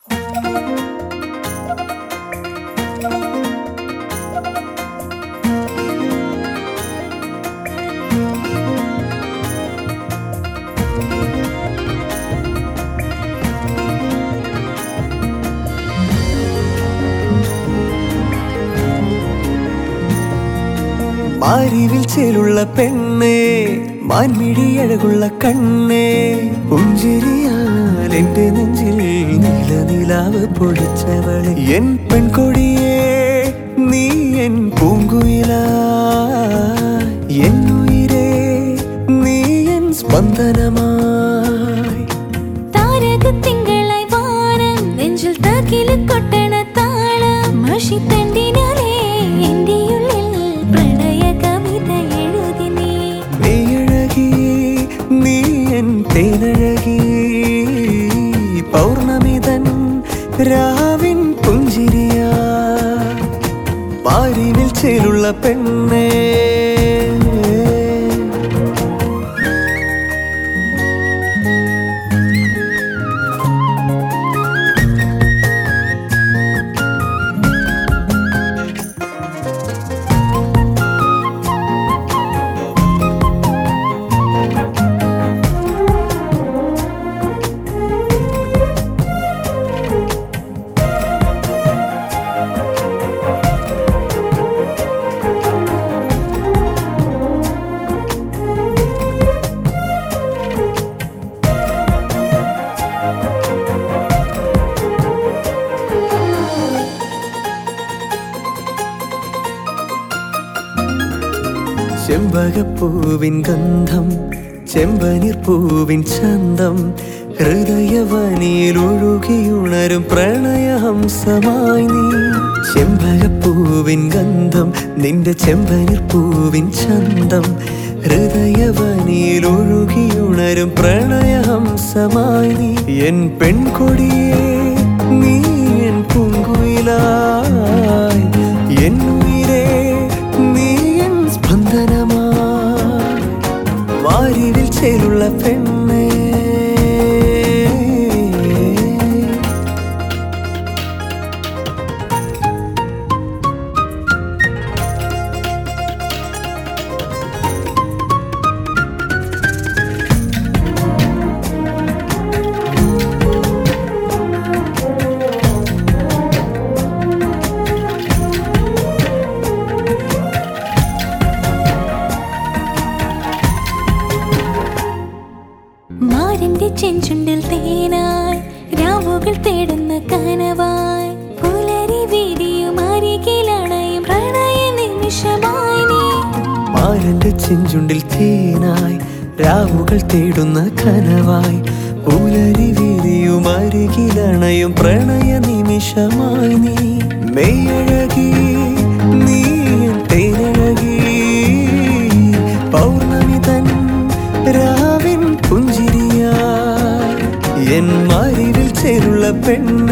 മാരിവിൽ ചേലുള്ള പെണ്ണേ മാൻമിഴി അഴകുള്ള കണ്ണേ പുഞ്ചിരിയാൽ എന്റെ നെഞ്ചിൽ നീല നിലാവ് പൊടിച്ചവളെ എൻ പെൺകൊടിയേ നീ എൻ പൂങ്കുയിലാ എന്നുയിരേ നീ എൻ സ്പന്ദനമായി താരകത്തിങ്കളായി വാനം നെഞ്ചിൽ തകില് കൊട്ടണ താളം മഷിത്തണ്ടിനാലേ എൻ്റെ ഉള്ളിൽ പ്രണയ കവിത എഴുതി നീ നീയഴകി നീ എൻ തേനഴകി പൗർണമിതൻ രാവിൻ പുഞ്ചിരിയാ മാരിവിൽ ചേലുള്ള പെണ്ണേ ചെമ്പകപ്പൂവിൻ ഗന്ധം ചെമ്പനിർ പൂവിൻ ചന്തം ഹൃദയവനിയിൽ ഒഴുകിയുണരും പ്രണയഹംസമായി നീ ചെമ്പകപ്പൂവിൻ ഗന്ധം നിന്റെ ചെമ്പനിർ പൂവിൻ ചന്തം ഹൃദയവനിയിൽ ഒഴുകിയുണരും പ്രണയഹംസമായി നീ എൻ പെൺകൊടിയേ നീ എൻ പൂങ്കുയിലായി എൻ ഉയിരേ നീ എൻ സ്പന്ദനമായി വാരിവിൽ ചേലുള്ള പെണ്ണേ മാരന്റെ ചെഞ്ചുണ്ടിൽ തേനായി രാവുകൾ തേടുന്ന കനവായി പുലരി വീതിയും അരികിലണയും പ്രണയ നിമിഷമായി നീ മാരന്റെ ചെഞ്ചുണ്ടിൽ തേനായി രാവുകൾ തേടുന്ന കനവായി ഉലരി വിരിയും അരികിലണയും പ്രണയ നിമിഷമായി നീ മെയ്യഴകി നീ എൻ തേനഴകി പൗർണമി തൻ രാവിൻ പുഞ്ചിരിയായി എൻ മാരിവിൽ ചേരുള്ള പെണ്ണ